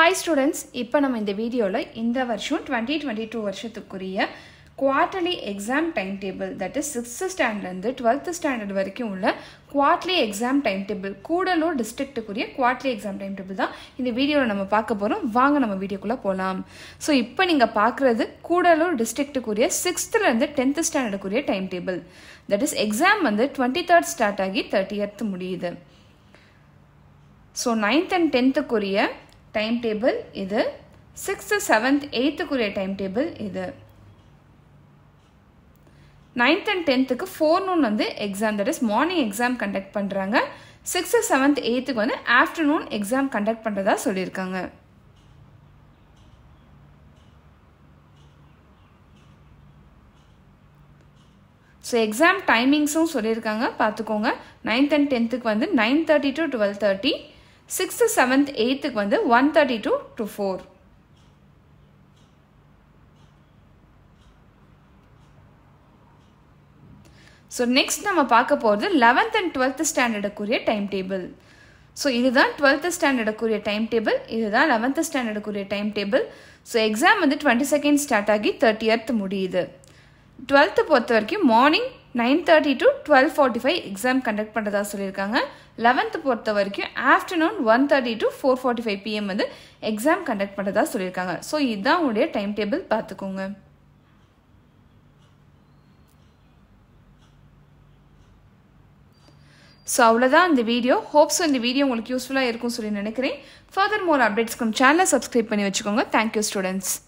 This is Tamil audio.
ஹாய் ஸ்டூடெண்ட்ஸ் இப்போ நம்ம இந்த வீடியோவில் இந்த வருஷம் டுவெண்ட்டி டுவெண்ட்டி டூ வருஷத்துக்குரிய quarterly exam time table that is sixth ஸ்டாண்டர்ட்லேருந்து டுவெல்த்து ஸ்டாண்டர்ட் வரைக்கும் உள்ள quarterly exam time table Gudalur டிஸ்ட்ரிக்ட்டுக்குரிய குவார்ட்லி எக்ஸாம் டைம் டேபிள் தான் இந்த வீடியோவில் நம்ம பார்க்க போகிறோம் வாங்க நம்ம வீடியோக்குள்ளே போகலாம் ஸோ இப்போ நீங்கள் பார்க்குறது கூடலூர் டிஸ்ட்ரிக்ட்டுக்குரிய சிக்ஸ்த்துலேருந்து டென்த்து ஸ்டாண்டர்டுக்குரிய time table that is exam வந்து டுவெண்ட்டி தேர்ட் ஸ்டார்ட் ஆகி தேர்ட்டி முடியுது ஸோ நைன்த் அண்ட் டென்த்துக்குரிய டைம் டேபிள் இது சிக்ஸ்த்து செவன்த் எயித்துக்குரிய டைம் டேபிள் இது நைன்த் அண்ட் டென்த்துக்கு ஃபோர்நூன் வந்து exam that is morning exam conduct பண்ணுறாங்க சிக்ஸ்த்து செவன்த் எயித்துக்கு வந்து ஆஃப்டர்நூன் எக்ஸாம் கண்டக்ட் பண்ணுறதா சொல்லியிருக்காங்க ஸோ எக்ஸாம் டைமிங்ஸும் சொல்லியிருக்காங்க பார்த்துக்கோங்க நைன்த் அண்ட் டென்த்துக்கு வந்து nine thirty to twelve thirty sixth seventh எயித்துக்கு வந்து one thirty to to four so next நம்ம பார்க்க போகிறது லெவன்த் அண்ட் டுவெல்த் ஸ்டாண்டர்டுக்குரிய டைம் டேபிள் ஸோ இதுதான் டுவெல்த்து ஸ்டாண்டர்டுக்குரிய டைம் டேபிள் இதுதான் லெவன்த்து ஸ்டாண்டர்டுக்குரிய டைம் டேபிள் ஸோ எக்ஸாம் வந்து டுவெண்ட்டி செகண்ட் ஸ்டார்ட் ஆகி தேர்ட்டி முடியுது டுவெல்த்து பொறுத்த வரைக்கும் morning nine thirty to twelve forty five exam conduct பண்ணுறதா சொல்லியிருக்காங்க லெவன்த்து பொறுத்த வரைக்கும் afternoon one thirty to four forty five PM வந்து எக்ஸாம் கண்டக்ட் பண்ணுறதா சொல்லியிருக்காங்க ஸோ இதுதான் உங்களுடைய டைம் டேபிள் பார்த்துக்கோங்க ஸோ அவ்வளோதான் இந்த வீடியோ ஹோப்ஸ் இந்த வீடியோ உங்களுக்கு யூஸ்ஃபுல்லாக இருக்கும்னு சொல்லி நினைக்கிறேன் ஃபர்தர் மோர் அப்டேட்ஸ்க்கு சேனலை சப்ஸ்கிரைப் பண்ணி வச்சுக்கோங்க தேங்க்யூ ஸ்டூடெண்ட்ஸ்